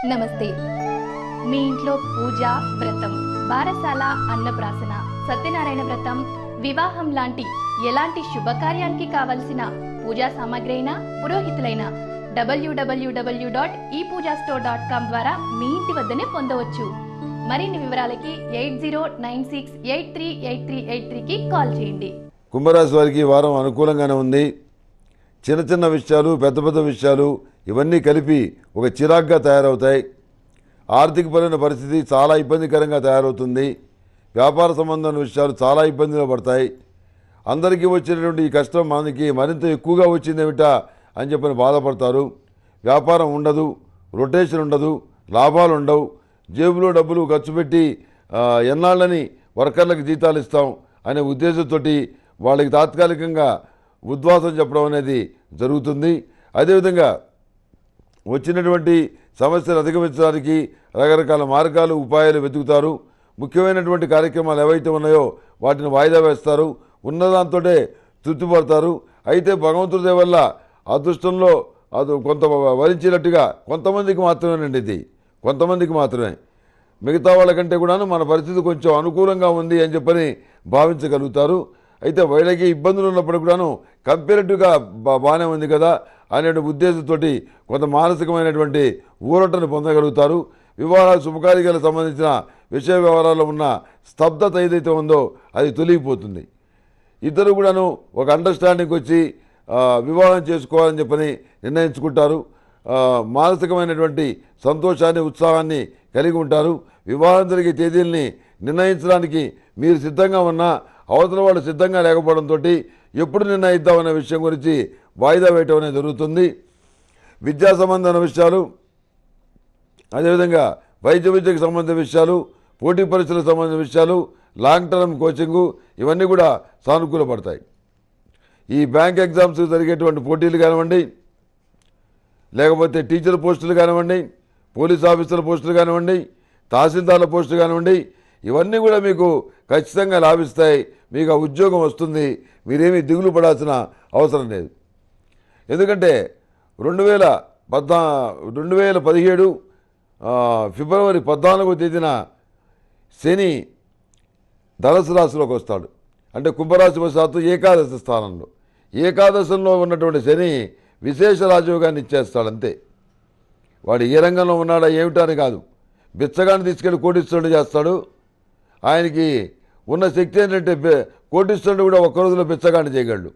నమస్తే మీ ఇంట్లో పూజ వ్రతం బారసాల అన్నప్రాసన సత్యనారాయణ వ్రతం వివాహం లాంటి ఎలాంటి శుభకార్యానికి కావలసిన పూజా సామాగ్రి అయినా పురోహితులైన డబ్ల్యూడబ్ల్యూడబ్ల్యూ డాట్ ఈ పూజా స్టోర్ డాట్ కామ్ ద్వారా మీ ఇంటి వద్దనే పొందవచ్చు మరిన్ని వివరాలకి eight zero nine six eight three eight three eight త్రీకి కాల్ చేయండి కుంభరాశి వారికి ఈ వారం అనుకూలంగానే ఉంది చిన్న చిన్న విషయాలు పెద్ద పెద్ద విషయాలు ఇవన్నీ కలిపి ఒక చిరాగ్గా తయారవుతాయి ఆర్థికపరమైన పరిస్థితి చాలా ఇబ్బందికరంగా తయారవుతుంది వ్యాపార సంబంధమైన విషయాలు చాలా ఇబ్బందిలో పడతాయి అందరికీ వచ్చినటువంటి ఈ కష్టం మనకి మరింత ఎక్కువగా వచ్చిందేమిటా అని చెప్పని బాధపడతారు వ్యాపారం ఉండదు రొటేషన్ ఉండదు లాభాలు ఉండవు జేబులో డబ్బులు ఖర్చు పెట్టి ఆ, ఎన్నాళ్ళని వర్కర్లకు జీతాలు ఇస్తాం అనే ఉద్దేశంతో వాళ్ళకి తాత్కాలికంగా ఉద్వాసం చెప్పడం అనేది జరుగుతుంది అదేవిధంగా వచ్చినటువంటి సమస్యలు అధిగమించడానికి రకరకాల మార్గాలు ఉపాయాలు వెతుకుతారు ముఖ్యమైనటువంటి కార్యక్రమాలు ఏవైతే ఉన్నాయో వాటిని వాయిదా వేస్తారు ఉన్నదాంతోటే తృప్తిపడతారు అయితే భగవంతుడి దయ వల్ల అదృష్టంలో అది కొంత వరించినట్టుగా కొంతమందికి మాత్రమేనండి ఇది కొంతమందికి మాత్రమే మిగతా వాళ్ళకంటే కూడాను మన పరిస్థితి కొంచెం అనుకూలంగా ఉంది అని చెప్పని భావించగలుగుతారు అయితే వైరాగ్య ఇబ్బందులు ఉన్నప్పుడు కూడాను కంపేరేటివ్గా బా బాగానే ఉంది కదా అనే ఉద్దేశంతో కొంత మానసికమైనటువంటి ఊరటను పొందగలుగుతారు వివాహ శుభకార్యాలకు సంబంధించిన విషయ వ్యవహారాల్లో ఉన్న స్తబ్దత ఏదైతే ఉందో అది తొలగిపోతుంది ఇద్దరు కూడాను ఒక అండర్స్టాండింగ్కి వచ్చి ఆ, వివాహం చేసుకోవాలని చెప్పని నిర్ణయించుకుంటారు ఆ, మానసికమైనటువంటి సంతోషాన్ని ఉత్సాహాన్ని కలిగి ఉంటారు వివాహం జరిగే తేదీల్ని నిర్ణయించడానికి మీరు సిద్ధంగా ఉన్నా అవతల వాళ్ళు సిద్ధంగా లేకపోవడంతో ఎప్పుడు నిర్ణయిద్దామనే విషయం గురించి వాయిదా వేయటం అనేది జరుగుతుంది విద్యా సంబంధమైన విషయాలు అదేవిధంగా వైద్య విద్యకు సంబంధించిన విషయాలు పోటీ పరీక్షలకు సంబంధించిన విషయాలు లాంగ్ టర్మ్ కోచింగు ఇవన్నీ కూడా సానుకూలపడతాయి ఈ బ్యాంక్ ఎగ్జామ్స్ జరిగేటువంటి పోటీలు కానివ్వండి లేకపోతే టీచర్ పోస్టులు కానివ్వండి పోలీస్ ఆఫీసర్ పోస్టులు కానివ్వండి తహసీల్దార్ల పోస్టులు కానివ్వండి ఇవన్నీ కూడా మీకు ఖచ్చితంగా లాభిస్తాయి మీకు ఆ ఉద్యోగం వస్తుంది మీరేమీ దిగులు పడాల్సిన అవసరం లేదు ఎందుకంటే రెండు వేల పద్నా రెండు వేల పదిహేడు ఆ, ఫిబ్రవరి పద్నాలుగో తేదీన శని ధనుసు రాశిలోకి వస్తాడు అంటే కుంభరాశి వశాత్తు ఏకాదశి స్థానంలో ఏకాదశంలో ఉన్నటువంటి శని విశేష రాజయోగాన్ని ఇచ్చేస్తాడు అంతే వాడు ఏ రంగంలో ఉన్నాడా ఏమిటా అని కాదు బిచ్చగాన్ని తీసుకెళ్ళి కోటీశ్వరుడు చేస్తాడు ఆయనకి ఉన్న శక్తి ఏంటంటే బె- కోటీశ్వరుడు కూడా ఒక్క రోజులో బిచ్చగాన్ని చేయగలడు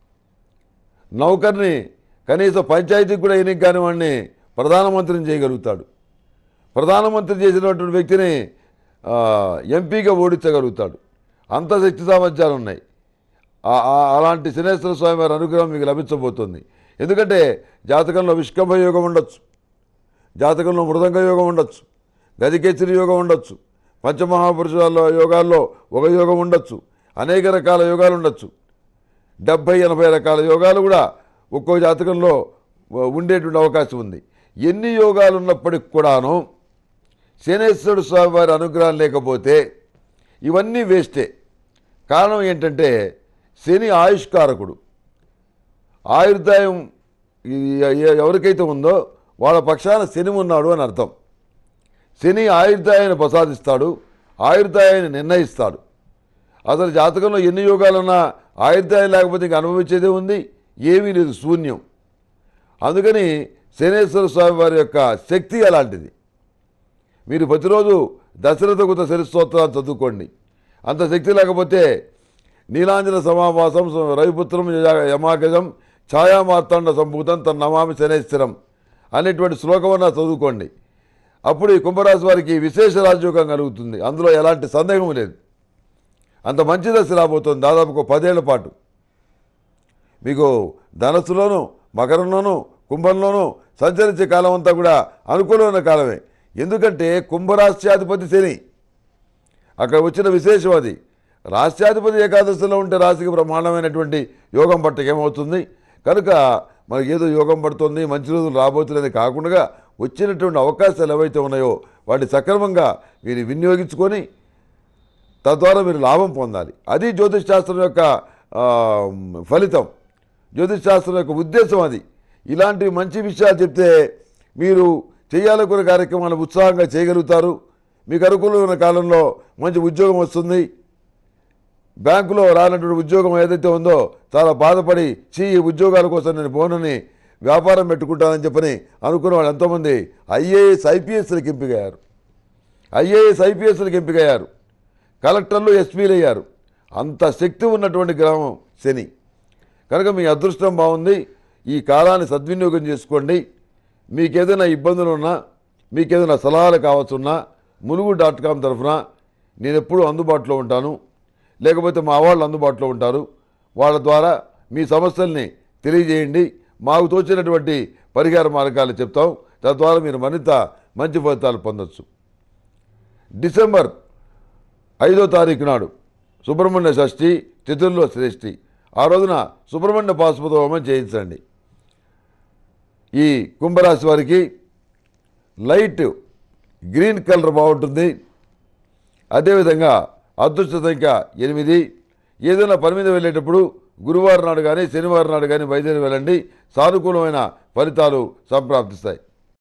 నౌకర్ని కనీసం పంచాయతీకి కూడా ఎన్నిక కాని వాడిని ప్రధానమంత్రిని చేయగలుగుతాడు ప్రధానమంత్రి చేసినటువంటి వ్యక్తిని ఆ, ఎంపీగా ఓడించగలుగుతాడు అంత శక్తి సామర్థ్యాలు ఉన్నాయి ఆ- ఆ- అలాంటి శనేశ్వర స్వామి వారి అనుగ్రహం మీకు లభించబోతుంది ఎందుకంటే జాతకంలో విష్కంభ యోగం ఉండొచ్చు జాతకంలో మృదంగ యోగం ఉండొచ్చు గదికేసరి యోగం ఉండొచ్చు పంచమహాపురుషాల్లో యోగాల్లో ఒక యోగం ఉండొచ్చు అనేక రకాల యోగాలు ఉండొచ్చు డెబ్భై ఎనభై రకాల యోగాలు కూడా ఒక్కో జాతకంలో ఉండేటువంటి అవకాశం ఉంది ఎన్ని యోగాలు ఉన్నప్పటికి కూడాను శనేశ్వరుడు స్వామి వారి అనుగ్రహం లేకపోతే ఇవన్నీ వేస్టే కారణం ఏంటంటే శని ఆయుష్కారకుడు ఆయుర్దాయం ఈ- ఎ- ఎవరికైతే ఉందో వాళ్ళ పక్షాన శని ఉన్నాడు అని అర్థం శని ఆయుర్దాయాన్ని ప్రసాదిస్తాడు ఆయుర్దాయాన్ని నిర్ణయిస్తాడు అసలు జాతకంలో ఎన్ని యోగాలున్నా ఆయుర్దాయం లేకపోతే ఇంక అనుభవించేదే ఉంది ఏమీ లేదు శూన్యం అందుకని శనేశ్వర స్వామి వారి యొక్క శక్తి అలాంటిది మీరు ప్రతిరోజు దశరథ కృత శరిస్తోత్రాన్ని చదువుకోండి అంత శక్తి లేకపోతే నీలాంజన సమావాసం రవిపుత్రం యజా- యమాగజం ఛాయామార్తాండ సంభూతం తన నమామి శనేశ్వరం అనేటువంటి శ్లోకమన్నా చదువుకోండి అప్పుడు ఈ కుంభరాశి వారికి విశేష రాజయోగం కలుగుతుంది అందులో ఎలాంటి సందేహం లేదు అంత మంచి దశ రాబోతుంది దాదాపు ఒక పదేళ్ల పాటు మీకు ధనస్సులోను మకరంలోను కుంభంలోను సంచరించే కాలం అంతా కూడా అనుకూలమైన కాలమే ఎందుకంటే కుంభరాశ్యాధిపతి శని అక్కడ వచ్చిన విశేషం అది రాష్ట్రాధిపతి ఏకాదశిలో ఉంటే రాశికి బ్రహ్మాండమైనటువంటి యోగం పట్ట ఏమవుతుంది కనుక మనకి ఏదో యోగం పడుతుంది మంచి రోజులు రాబోతున్నది కాకుండా వచ్చినటువంటి అవకాశాలు ఏవైతే ఉన్నాయో వాటిని సక్రమంగా మీరు వినియోగించుకొని తద్వారా మీరు లాభం పొందాలి అది జ్యోతిష్ శాస్త్రం యొక్క ఆ, ఫలితం జ్యోతిష్ శాస్త్రం యొక్క ఉద్దేశం అది ఇలాంటి మంచి విషయాలు చెప్తే మీరు చేయాలనుకున్న కార్యక్రమాలు ఉత్సాహంగా చేయగలుగుతారు మీకు అనుకూలమైన కాలంలో మంచి ఉద్యోగం వస్తుంది బ్యాంకులో రానటువంటి ఉద్యోగం ఏదైతే ఉందో చాలా బాధపడి చీ ఈ ఉద్యోగాల కోసం నేను పోనని వ్యాపారం పెట్టుకుంటానని చెప్పని అనుకున్న వాళ్ళు ఎంతోమంది ఐఏఎస్ ఐపీఎస్లకు ఎంపికయ్యారు ఐఏఎస్ ఐపీఎస్లకు ఎంపికయ్యారు కలెక్టర్లు ఎస్పీలు అయ్యారు అంత శక్తి ఉన్నటువంటి గ్రామం శని కనుక మీ అదృష్టం బాగుంది ఈ కాలాన్ని సద్వినియోగం చేసుకోండి మీకు ఏదైనా ఇబ్బందులు ఉన్నా మీకు ఏదైనా సలహాలు కావచ్చున్నా ములుగు డాట్ కామ్ తరఫున నేను ఎప్పుడూ అందుబాటులో ఉంటాను లేకపోతే మా వాళ్ళు అందుబాటులో ఉంటారు వాళ్ళ ద్వారా మీ సమస్యల్ని తెలియజేయండి మాకు తోచినటువంటి పరిహార మార్గాలు చెప్తాం తద్వారా మీరు మరింత మంచి ఫలితాలు పొందొచ్చు డిసెంబర్ ఐదో తారీఖు నాడు సుబ్రహ్మణ్య షష్ఠి తిథుల్లో శ్రేష్ఠి ఆ రోజున సుబ్రహ్మణ్య పాశుపత హోమం చేయించండి ఈ కుంభరాశి వారికి లైట్ గ్రీన్ కలర్ బాగుంటుంది అదేవిధంగా అదృష్ట సంఖ్య ఎనిమిది ఏదైనా పని మీద వెళ్ళేటప్పుడు గురువారం నాడు కానీ శనివారం నాడు కానీ బయలుదేరి వెళ్ళండి సానుకూలమైన ఫలితాలు సంప్రాప్తిస్తాయి